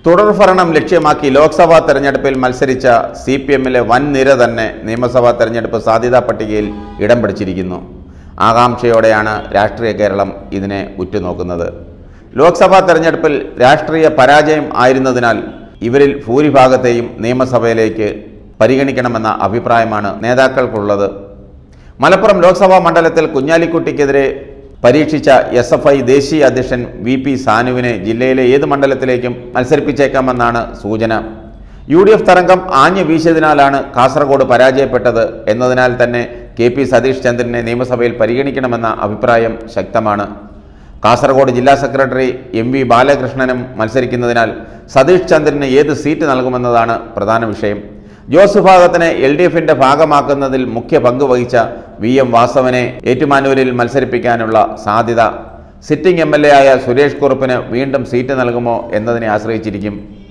തുടർഭരണം ലക്ഷ്യമാക്കി ലോക്സഭാ തെരഞ്ഞെടുപ്പിൽ മത്സരിച്ച സി പി എമ്മിലെ വൻ നിര തന്നെ നിയമസഭാ തെരഞ്ഞെടുപ്പ് സാധ്യതാ പട്ടികയിൽ ഇടം പിടിച്ചിരിക്കുന്നു ആകാംക്ഷയോടെയാണ് രാഷ്ട്രീയ കേരളം ഇതിനെ ഉറ്റുനോക്കുന്നത് ലോക്സഭാ തെരഞ്ഞെടുപ്പിൽ രാഷ്ട്രീയ പരാജയം ആയിരുന്നതിനാൽ ഇവരിൽ ഭൂരിഭാഗത്തെയും നിയമസഭയിലേക്ക് പരിഗണിക്കണമെന്ന അഭിപ്രായമാണ് നേതാക്കൾക്കുള്ളത് മലപ്പുറം ലോക്സഭാ മണ്ഡലത്തിൽ കുഞ്ഞാലിക്കുട്ടിക്കെതിരെ പരീക്ഷിച്ച എസ് എഫ് ഐ ദേശീയ അധ്യക്ഷൻ വി പി സാനുവിനെ ജില്ലയിലെ ഏത് മണ്ഡലത്തിലേക്കും മത്സരിപ്പിച്ചേക്കാമെന്നാണ് സൂചന യു ഡി എഫ് തരംഗം ആഞ്ഞു വീശിയതിനാലാണ് കാസർഗോഡ് പരാജയപ്പെട്ടത് എന്നതിനാൽ തന്നെ കെ പി സതീഷ് ചന്ദ്രനെ നിയമസഭയിൽ പരിഗണിക്കണമെന്ന അഭിപ്രായം ശക്തമാണ് കാസർഗോഡ് ജില്ലാ സെക്രട്ടറി എം വി ബാലകൃഷ്ണനും മത്സരിക്കുന്നതിനാൽ സതീഷ് ചന്ദ്രന് ഏത് സീറ്റ് നൽകുമെന്നതാണ് പ്രധാന വിഷയം ജോസ് വിഭാഗത്തിനെ എൽ ഡി എഫിന്റെ ഭാഗമാക്കുന്നതിൽ മുഖ്യ പങ്ക് വഹിച്ച വി എം വാസവനെ ഏറ്റുമാനൂരിൽ മത്സരിപ്പിക്കാനുള്ള സാധ്യത സിറ്റിംഗ് എം എൽ എ ആയ സുരേഷ് കുറുപ്പിന് വീണ്ടും സീറ്റ് നൽകുമോ എന്നതിനെ ആശ്രയിച്ചിരിക്കും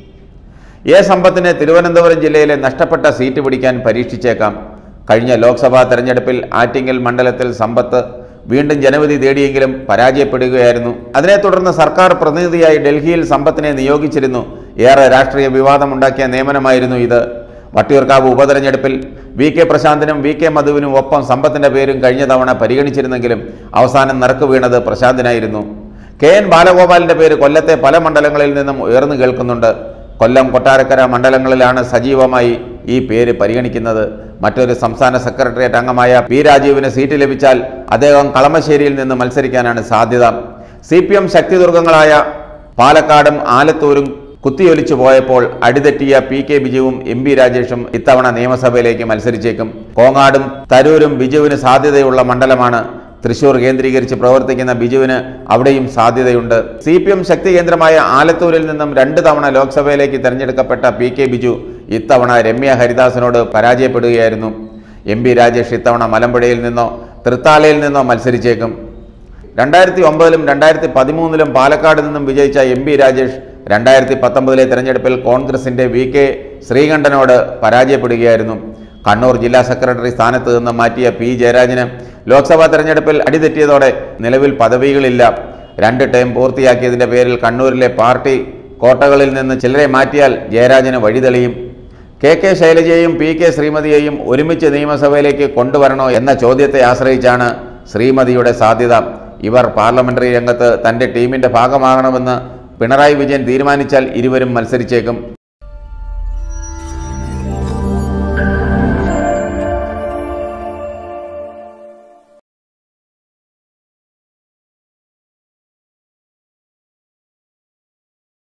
എ സമ്പത്തിനെ തിരുവനന്തപുരം ജില്ലയിലെ നഷ്ടപ്പെട്ട സീറ്റ് പിടിക്കാൻ പരീക്ഷിച്ചേക്കാം കഴിഞ്ഞ ലോക്സഭാ തെരഞ്ഞെടുപ്പിൽ ആറ്റിങ്ങൽ മണ്ഡലത്തിൽ സമ്പത്ത് വീണ്ടും ജനവിധി തേടിയെങ്കിലും പരാജയപ്പെടുകയായിരുന്നു അതിനെ തുടർന്ന് സർക്കാർ പ്രതിനിധിയായി ഡൽഹിയിൽ സമ്പത്തിനെ നിയോഗിച്ചിരുന്നു ഏറെ രാഷ്ട്രീയ വിവാദമുണ്ടാക്കിയ നിയമനമായിരുന്നു ഇത് വട്ടിയൂർക്കാവ് ഉപതെരഞ്ഞെടുപ്പിൽ വി കെ പ്രശാന്തിനും വി കെ മധുവിനും ഒപ്പം സമ്പത്തിന്റെ പേരും കഴിഞ്ഞ തവണ പരിഗണിച്ചിരുന്നെങ്കിലും അവസാനം നറുക്ക് വീണത് പ്രശാന്തിനായിരുന്നു കെ എൻ ബാലഗോപാലിന്റെ പേര് കൊല്ലത്തെ പല മണ്ഡലങ്ങളിൽ നിന്നും ഉയർന്നു കേൾക്കുന്നുണ്ട് കൊല്ലം കൊട്ടാരക്കര മണ്ഡലങ്ങളിലാണ് സജീവമായി ഈ പേര് പരിഗണിക്കുന്നത് മറ്റൊരു സംസ്ഥാന സെക്രട്ടേറിയറ്റ് അംഗമായ പി രാജീവിന് സീറ്റ് ലഭിച്ചാൽ അദ്ദേഹം കളമശ്ശേരിയിൽ നിന്ന് മത്സരിക്കാനാണ് സാധ്യത സി പി എം ശക്തിദുർഗങ്ങളായ പാലക്കാടും ആലത്തൂരും കുത്തിയൊലിച്ചു പോയപ്പോൾ അടിതെറ്റിയ പി കെ ബിജുവും എം പി രാജേഷും ഇത്തവണ നിയമസഭയിലേക്ക് മത്സരിച്ചേക്കും കോങ്ങാടും തരൂരും ബിജുവിന് സാധ്യതയുള്ള മണ്ഡലമാണ് തൃശൂർ കേന്ദ്രീകരിച്ച് പ്രവർത്തിക്കുന്ന ബിജുവിന് അവിടെയും സാധ്യതയുണ്ട് സി പി എം ശക്തി കേന്ദ്രമായ ആലത്തൂരിൽ നിന്നും രണ്ട് തവണ ലോക്സഭയിലേക്ക് തെരഞ്ഞെടുക്കപ്പെട്ട പി കെ ബിജു ഇത്തവണ രമ്യ ഹരിദാസിനോട് പരാജയപ്പെടുകയായിരുന്നു എം പി രാജേഷ് ഇത്തവണ മലമ്പുഴയിൽ നിന്നോ തൃത്താലയിൽ നിന്നോ മത്സരിച്ചേക്കും രണ്ടായിരത്തി ഒമ്പതിലും രണ്ടായിരത്തി പതിമൂന്നിലും പാലക്കാട് നിന്നും വിജയിച്ച എം പി രാജേഷ് രണ്ടായിരത്തി പത്തൊമ്പതിലെ തെരഞ്ഞെടുപ്പിൽ കോൺഗ്രസിന്റെ വി കെ ശ്രീകണ്ഠനോട് പരാജയപ്പെടുകയായിരുന്നു കണ്ണൂർ ജില്ലാ സെക്രട്ടറി സ്ഥാനത്ത് നിന്ന് മാറ്റിയ പി ജയരാജന് ലോക്സഭാ തെരഞ്ഞെടുപ്പിൽ അടിതെറ്റിയതോടെ നിലവിൽ പദവികളില്ല രണ്ട് ടേം പൂർത്തിയാക്കിയതിന്റെ പേരിൽ കണ്ണൂരിലെ പാർട്ടി കോട്ടകളിൽ നിന്ന് ചിലരെ മാറ്റിയാൽ ജയരാജന് വഴിതെളിയും കെ കെ ശൈലജയെയും പി കെ ശ്രീമതിയെയും ഒരുമിച്ച് നിയമസഭയിലേക്ക് കൊണ്ടുവരണോ എന്ന ചോദ്യത്തെ ആശ്രയിച്ചാണ് ശ്രീമതിയുടെ സാധ്യത ഇവർ പാർലമെന്ററി രംഗത്ത് തന്റെ ടീമിന്റെ ഭാഗമാകണമെന്ന് പിണറായി വിജയൻ തീരുമാനിച്ചാൽ ഇരുവരും മത്സരിച്ചേക്കും